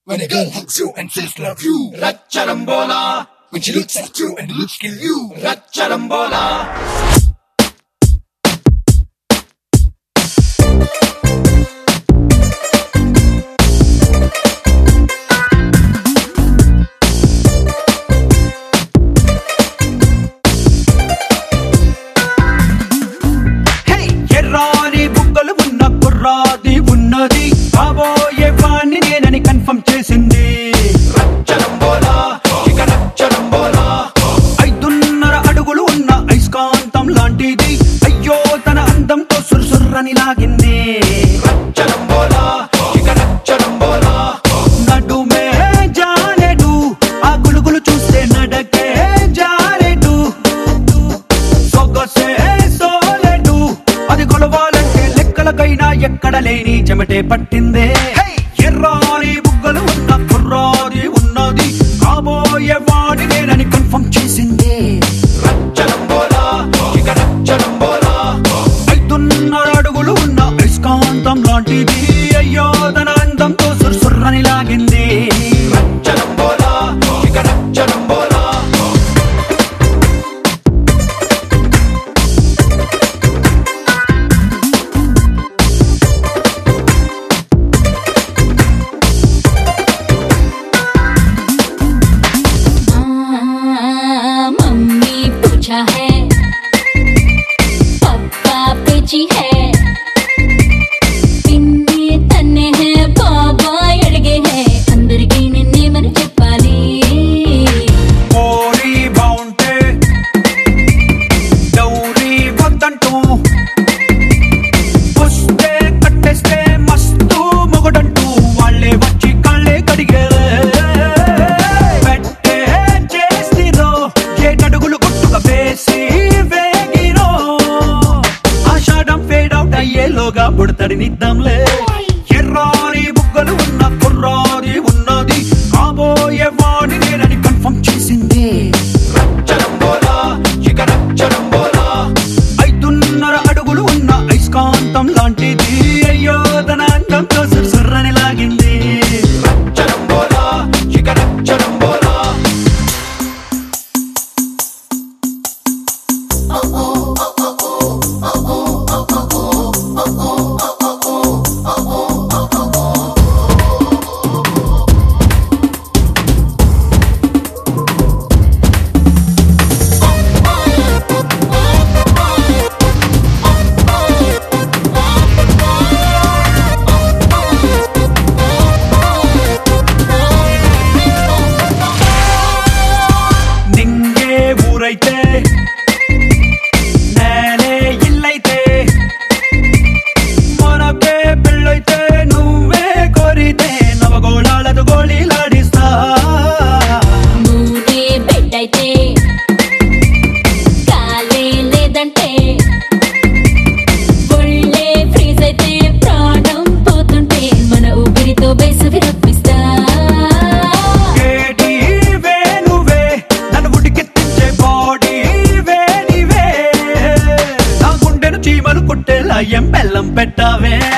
When a girl hugs you and says love you, Racharambola. When she looks at you and looks kill you, Racharambola. హే! ఎర్రాని బుగ్గలు ఉన్న కుర్రాది ఉన్నది కాబోయే వాణ్ణి నేనని confirm చేసింది Racharambola. Chica Racharambola. ఐదున్నర అడుగులు ఉన్న ఐస్కాంతం లాంటిది అయ్యో తన అందంతో సుర్సుర్రని లాగింది Racharambola. Chica Racharambola. నడుమే జానెడు ఆ గులుగులు చూస్తే నడకే జారెడు సొగసే సోలెడు అది కొలవాలంటే లెక్కలకైనా ఎక్కడ లేని చెమటే పట్టిందే హే! ఎర్రాని బుగ్గలు ఉన్న కుర్రాది ఉన్నది కాబోయే వాడి నేనని కన్ఫర్మ్ చేసింది Racharambola. Chica Racharambola. ఐదున్నర అడుగులు ఉన్న ఐస్కాంతం లాంటిది అయ్యో తన అందంతో సుర్సుర్రని లాగింది Racharambola. Chica Racharambola. हाँ, मम्मी पूछा है पप्पा पेची है పిన్ని తన్నే హే బాబా ఎడిగే హే అందరికీ నిన్నే మరి చెప్పాలి కోరి బాగుంటే డౌరీ వద్దంటూ వస్తే కట్టేస్తే మస్తు మొగడంటూ వాళ్ళే వచ్చి కళ్ళే కడిగేరే పెట్టే చేసిరో ఏటడుగులు గుట్టుగా వేసి వేగిరో ఆషాఢం ఫేడ్ అవుట్ అయ్యేలోగా బుడతడి నిద్దాంలే ఎర్రాని బుగ్గలు ఉన్న కుర్రాది ఉన్నది కాబోయే వాడి నేనని కన్ఫర్మ్ చేసింది Racharambola. Chica Racharambola. ఐదున్నర అడుగులు ఉన్న ఐస్కాంతం లాంటిది అయ్యో తన అందంతో సుర్సుర్రని లాగింది Racharambola. Chica Racharambola. నింగే ఊరైతే నేలే ఇల్లైతే మనకే పెళ్ళైతే నువ్వే కోరితే నవగోళాలతో గోళీలాడిస్తా మూడే బెడ్ అయితే కాలే లేదంటే ఒళ్ళే ఫ్రీజ్ అయితే ప్రాణం పోతుంటే మన ఊపిరితో వేసవి రప్పిస్తా ఏటి వేణువే నన్ను ఉడికెత్తించే బాడీ వేడివే నా గుండెను చీమలు కుట్టేలా ఎం బెల్లం పెట్టావే